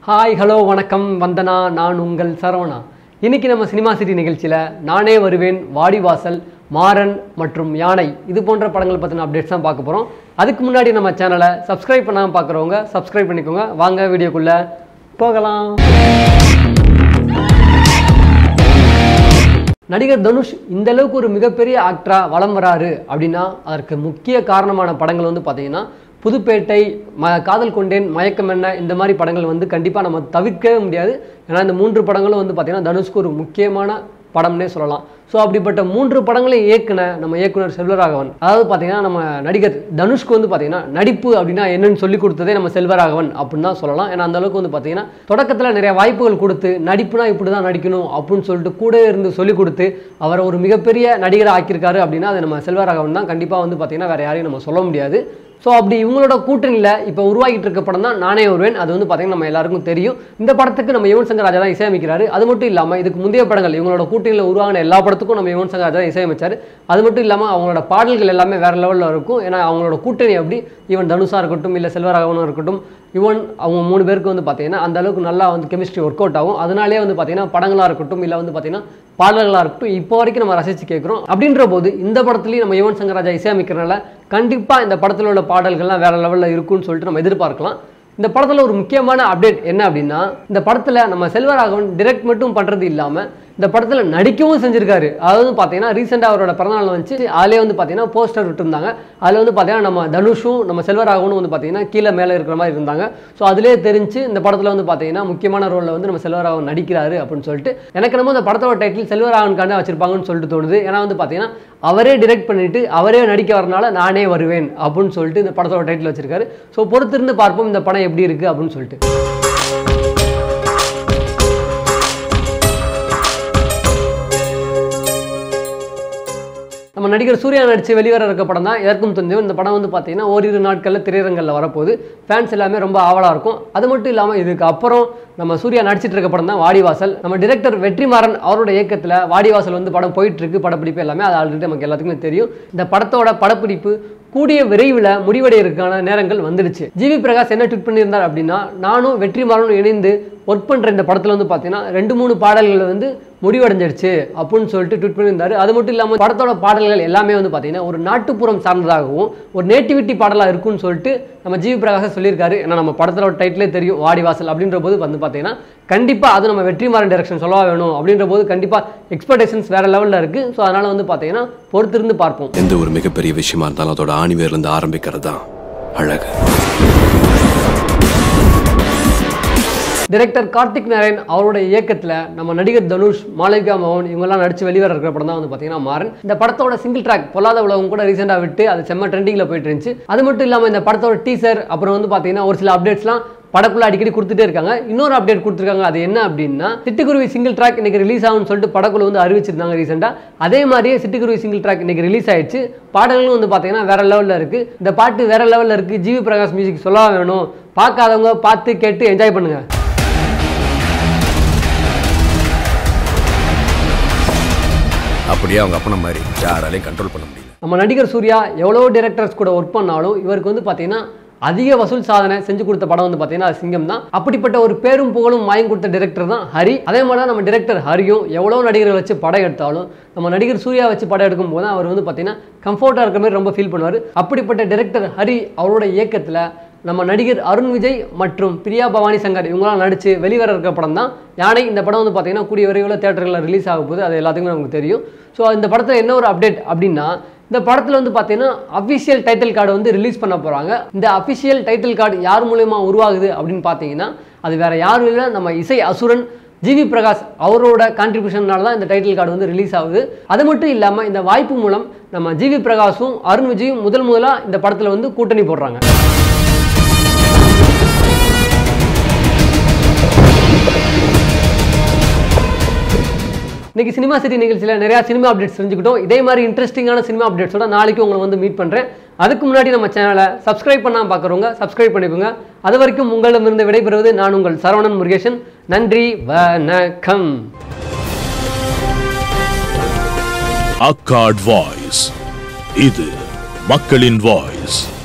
hi hello வணக்கம் வந்தனா நான் உங்கள் சரவணா இன்னைக்கு நம்ம சினிமா சிட்டி நிகழ்ச்சியில் நானே வருவேன் வாடிவாசல் மாறன் மற்றும் யானை இது போன்ற படங்கள் பற்றின அப்டேட்ஸ் தான் பார்க்க போகிறோம் அதுக்கு முன்னாடி நம்ம சேனலை சப்ஸ்கிரைப் பண்ணாமல் பார்க்குறவங்க சப்ஸ்கிரைப் பண்ணிக்கோங்க வாங்க வீடியோக்குள்ளே போகலாம் நடிகர் தனுஷ் இந்த அளவுக்கு ஒரு மிகப்பெரிய ஆக்டரா வலம் வராரு அப்படின்னா அதற்கு முக்கிய காரணமான படங்கள் வந்து பார்த்தீங்கன்னா புதுப்பேட்டை ம காதல் கொண்டேன் மயக்கம் என்ன இந்த மாதிரி படங்கள் வந்து கண்டிப்பாக நம்ம தவிர்க்கவே முடியாது ஏன்னா இந்த மூன்று படங்களும் வந்து பார்த்தீங்கன்னா தனுஷ்க்கு ஒரு முக்கியமான படம்னே சொல்லலாம் ஸோ அப்படிப்பட்ட மூன்று படங்களையும் இயக்குன நம்ம இயக்குனர் செல்வராகவன் அதாவது பார்த்தீங்கன்னா நம்ம நடிகர் தனுஷ்க்கு வந்து பார்த்தீங்கன்னா நடிப்பு அப்படின்னா என்னன்னு சொல்லி கொடுத்ததே நம்ம செல்வராகவன் அப்படின்னு தான் சொல்லலாம் ஏன்னா அந்த அளவுக்கு வந்து பார்த்தீங்கன்னா தொடக்கத்தில் நிறைய வாய்ப்புகள் கொடுத்து நடிப்புனா இப்படி தான் நடிக்கணும் அப்படின்னு சொல்லிட்டு கூட இருந்து சொல்லி கொடுத்து அவரை ஒரு மிகப்பெரிய நடிகரை ஆக்கியிருக்காரு அப்படின்னா அது நம்ம செல்வராகவன் தான் கண்டிப்பாக வந்து பார்த்தீங்கன்னா வேற யாரையும் நம்ம சொல்ல முடியாது ஸோ அப்படி இவங்களோட கூட்டணியில் இப்போ உருவாகிட்டு இருக்க படம் தான் நானே வருவேன் அது வந்து பார்த்தீங்கன்னா நம்ம எல்லாருக்கும் தெரியும் இந்த படத்துக்கு நம்ம யுவன் சங்கர் ராஜா தான் இசையமைக்கிறாரு அது மட்டும் இல்லாமல் இதுக்கு முந்தைய படங்கள் இவங்களோட கூட்டணியில் உருவாகின எல்லா படத்துக்கும் நம்ம யுவன் சங்கர் ராஜா தான் இசையமைச்சார் அது மட்டும் இல்லாமல் அவங்களோட பாடல்கள் எல்லாமே வேற லெவலில் இருக்கும் ஏன்னா அவங்களோட கூட்டணி அப்படி ஈவன் தனுஷா இருக்கட்டும் இல்லை செல்வராகவனும் இருக்கட்டும் யுவன் அவங்க மூணு பேருக்கு வந்து பார்த்தீங்கன்னா அந்த அளவுக்கு நல்லா வந்து கெமிஸ்ட்ரி ஒர்க் அவுட் ஆகும் அதனாலே வந்து பார்த்தீங்கன்னா படங்களாக இருக்கட்டும் இல்லை வந்து பார்த்தீங்கன்னா பாடல்களாக இருக்கட்டும் இப்போ வரைக்கும் நம்ம ரசித்து கேட்குறோம் அப்படின்ற போது இந்த படத்துலையும் நம்ம யுவன் சங்கர் ராஜா இசையமைக்கிறனால கண்டிப்பாக இந்த படத்தில் உள்ள பாடல்கள்லாம் வேற லெவலில் இருக்கும்னு சொல்லிட்டு நம்ம எதிர்பார்க்கலாம் இந்த படத்தில் ஒரு முக்கியமான அப்டேட் என்ன அப்படின்னா இந்த படத்தில் நம்ம செல்வராகவன் டிரெக்ட் மட்டும் பண்ணுறது இல்லாமல் இந்த படத்தில் நடிக்கவும் செஞ்சிருக்காரு அதாவது பார்த்தீங்கன்னா ரீசெண்டாக அவரோட பிறந்தநாள் வந்துச்சு அதிலே வந்து பார்த்தீங்கன்னா போஸ்டர் விட்டுருந்தாங்க அதில் வந்து பார்த்தீங்கன்னா நம்ம தனுஷும் நம்ம செல்வராகவனும் வந்து பார்த்தீங்கன்னா கீழே மேலே இருக்கிற மாதிரி இருந்தாங்க ஸோ அதிலே தெரிஞ்சு இந்த படத்தில் வந்து பார்த்தீங்கன்னா முக்கியமான ரோலில் வந்து நம்ம செல்வராகவன் நடிக்கிறாரு அப்படின்னு சொல்லிட்டு எனக்கு நம்ம இந்த படத்தோட டைட்டில் செல்வராகவனுக்காண்ட வச்சிருப்பாங்கன்னு சொல்லிட்டு தோணுது ஏன்னா வந்து பார்த்தீங்கன்னா அவரே டிரெக்ட் பண்ணிட்டு அவரே நடிக்க வரனால நானே வருவேன் அப்படின்னு சொல்லிட்டு இந்த படத்தோட டைட்டில் வச்சிருக்காரு ஸோ பொறுத்திருந்து பார்ப்போம் இந்த படம் எப்படி இருக்கு அப்படின்னு சொல்லிட்டு நம்ம நடிகர் சூர்யா நடிச்சு வெளிவர இருக்க படம் தான் எதற்கும் தெரிஞ்சவன் இந்த படம் வந்து பார்த்தீங்கன்னா ஓரிரு நாட்களில் திரையரங்களில் வரப்போகுது ஃபேன்ஸ் எல்லாமே ரொம்ப ஆவலாக இருக்கும் அது மட்டும் இல்லாமல் இதுக்கு அப்புறம் நம்ம சூர்யா நடிச்சிட்டு இருக்க படம் தான் வாடிவாசல் நம்ம டிரெக்டர் வெற்றிமாறன் அவரோட இயக்கத்தில் வாடிவாசல் வந்து படம் போயிட்டு இருக்கு படப்பிடிப்பு எல்லாமே அது ஆல்ரெடி நமக்கு எல்லாத்துக்குமே தெரியும் இந்த படத்தோட படப்பிடிப்பு கூடிய விரைவில் முடிவடைகிறதுக்கான நேரங்கள் வந்துடுச்சு ஜிவி பிரகாஷ் என்ன ட்வீட் பண்ணியிருந்தார் அப்படின்னா நானும் வெற்றிமாறனும் இணைந்து ஒர்க் பண்ணுற இந்த படத்தில் வந்து பார்த்தீங்கன்னா ரெண்டு மூணு பாடல்கள் வந்து முடிவடைஞ்சிடுச்சு அப்படின்னு சொல்லிட்டு ட்வீட் பண்ணியிருந்தாரு அது மட்டும் இல்லாமல் படத்தோட பாடல்கள் எல்லாமே வந்து பார்த்தீங்கன்னா ஒரு நாட்டுப்புறம் சார்ந்ததாகவும் ஒரு நேட்டிவிட்டி பாடலாக இருக்கும்னு சொல்லிட்டு நம்ம ஜிவி பிரகாஷ் சொல்லியிருக்காரு ஏன்னா நம்ம படத்தோட டைட்டிலே தெரியும் வாடிவாசல் அப்படின்ற போது வந்து பார்த்தீங்கன்னா கண்டிப்பாக அது நம்ம வெற்றிமாறன் டைரக்ஷன் சொல்லவா வேணும் அப்படின்ற போது கண்டிப்பாக எக்ஸ்பெக்டேஷன்ஸ் வேற லெவலில் இருக்குது ஸோ அதனால் வந்து பார்த்தீங்கன்னா பொறுத்திருந்து பார்ப்போம் எந்த ஒரு மிகப்பெரிய விஷயமா இருந்தாலும் அதோட ஆணிவேர்லேருந்து ஆரம்பிக்கிறது தான் அழகு டைரக்டர் கார்த்திக் நாராயண் அவரோட இயக்கத்தில் நம்ம நடிகர் தனுஷ் மாளவிகா மோகன் இவங்கெல்லாம் நடிச்சு வெளிவர இருக்கிற படம் தான் வந்து பார்த்தீங்கன்னா மாறன் இந்த படத்தோட சிங்கிள் ட்ராக் பொல்லாத உலகம் கூட ரீசெண்டாக விட்டு அது செம்ம ட்ரெண்டிங்கில் போயிட்டு இருந்துச்சு அது மட்டும் இல்லாமல் இந்த படத்தோட டீசர் அப்புறம் வந்து பார்த்தீங்கன்னா ஒரு சில அப்டேட்ஸ்லாம் படக்குள்ள அடிக்கடி கொடுத்துட்டே இருக்காங்க இன்னொரு அப்டேட் கொடுத்துருக்காங்க அது என்ன அப்படின்னா சிட்டுக்குருவி சிங்கிள் ட்ராக் இன்னைக்கு ரிலீஸ் ஆகும்னு சொல்லிட்டு படக்குள்ள வந்து அறிவிச்சிருந்தாங்க ரீசெண்டாக அதே மாதிரியே சிட்டுக்குருவி சிங்கிள் ட்ராக் இன்னைக்கு ரிலீஸ் ஆயிடுச்சு பாடல்களும் வந்து பார்த்தீங்கன்னா வேற லெவலில் இருக்கு இந்த பாட்டு வேற லெவலில் இருக்கு ஜிவி பிரகாஷ் மியூசிக் சொல்லவா வேணும் பார்க்காதவங்க பார்த்து கேட்டு என்ஜாய் பண்ணுங்க அப்படியே அவங்க அப்பன மாதிரி யாராலையும் கண்ட்ரோல் பண்ண முடியல நம்ம நடிகர் சூர்யா எவ்வளோ டைரக்டர்ஸ் கூட ஒர்க் பண்ணாலும் இவருக்கு வந்து பார்த்தீங்கன்னா அதிக வசூல் சாதனை செஞ்சு கொடுத்த படம் வந்து பார்த்தீங்கன்னா அது சிங்கம் தான் அப்படிப்பட்ட ஒரு பேரும் புகழும் வாங்கி கொடுத்த டிரெக்டர் தான் ஹரி அதே மாதிரி தான் நம்ம டிரெக்டர் ஹரியும் எவ்வளோ நடிகர்கள் வச்சு படம் எடுத்தாலும் நம்ம நடிகர் சூர்யா வச்சு படம் எடுக்கும் போது அவர் வந்து பார்த்தீங்கன்னா கம்ஃபர்ட்டாக இருக்கிற மாதிரி ரொம்ப ஃபீல் பண்ணுவார் அப்படிப்பட்ட டிரெக்டர் ஹரி அவரோட இயக்கத்தில் நம்ம நடிகர் அருண் விஜய் மற்றும் பிரியா பவானி சங்கர் இவங்களாம் நடித்து வெளிவர இருக்க படம் தான் யானை இந்த படம் வந்து பார்த்தீங்கன்னா கூடிய விரைவில் தேட்டர்களில் ரிலீஸ் ஆக போகுது அது எல்லாத்துக்குமே நமக்கு தெரியும் ஸோ இந்த படத்தில் என்ன ஒரு அப்டேட் அப்படின்னா இந்த படத்தில் வந்து பார்த்தீங்கன்னா அஃபிஷியல் டைட்டில் கார்டு வந்து ரிலீஸ் பண்ண போகிறாங்க இந்த அஃபிஷியல் டைட்டில் கார்டு யார் மூலயமா உருவாகுது அப்படின்னு பார்த்தீங்கன்னா அது வேற யாரும் இல்லை நம்ம இசை அசுரன் ஜிவி பிரகாஷ் அவரோட கான்ட்ரிபியூஷனால தான் இந்த டைட்டில் கார்டு வந்து ரிலீஸ் ஆகுது அது மட்டும் இல்லாமல் இந்த வாய்ப்பு மூலம் நம்ம ஜிவி பிரகாஷும் அருண் விஜயும் முதல் முதலாக இந்த படத்தில் வந்து கூட்டணி போடுறாங்க இன்னைக்கு சினிமா சிட்டி நிகழ்ச்சியில் நிறையா சினிமா அப்டேட்ஸ் தெரிஞ்சுக்கிட்டோம் இதே மாதிரி இன்ட்ரெஸ்டிங்கான சினிமா அப்டேட்ஸோட நாளைக்கு உங்களை வந்து மீட் பண்ணுறேன் அதுக்கு முன்னாடி நம்ம சேனலை சப்ஸ்கிரைப் பண்ணாமல் பார்க்குறவங்க சப்ஸ்கிரைப் பண்ணிக்கோங்க அது வரைக்கும் உங்களிடமிருந்து விடைபெறுவது நான் உங்கள் சரவணன் முருகேசன் நன்றி வணக்கம் அக்காட் வாய்ஸ் இது மக்களின் வாய்ஸ்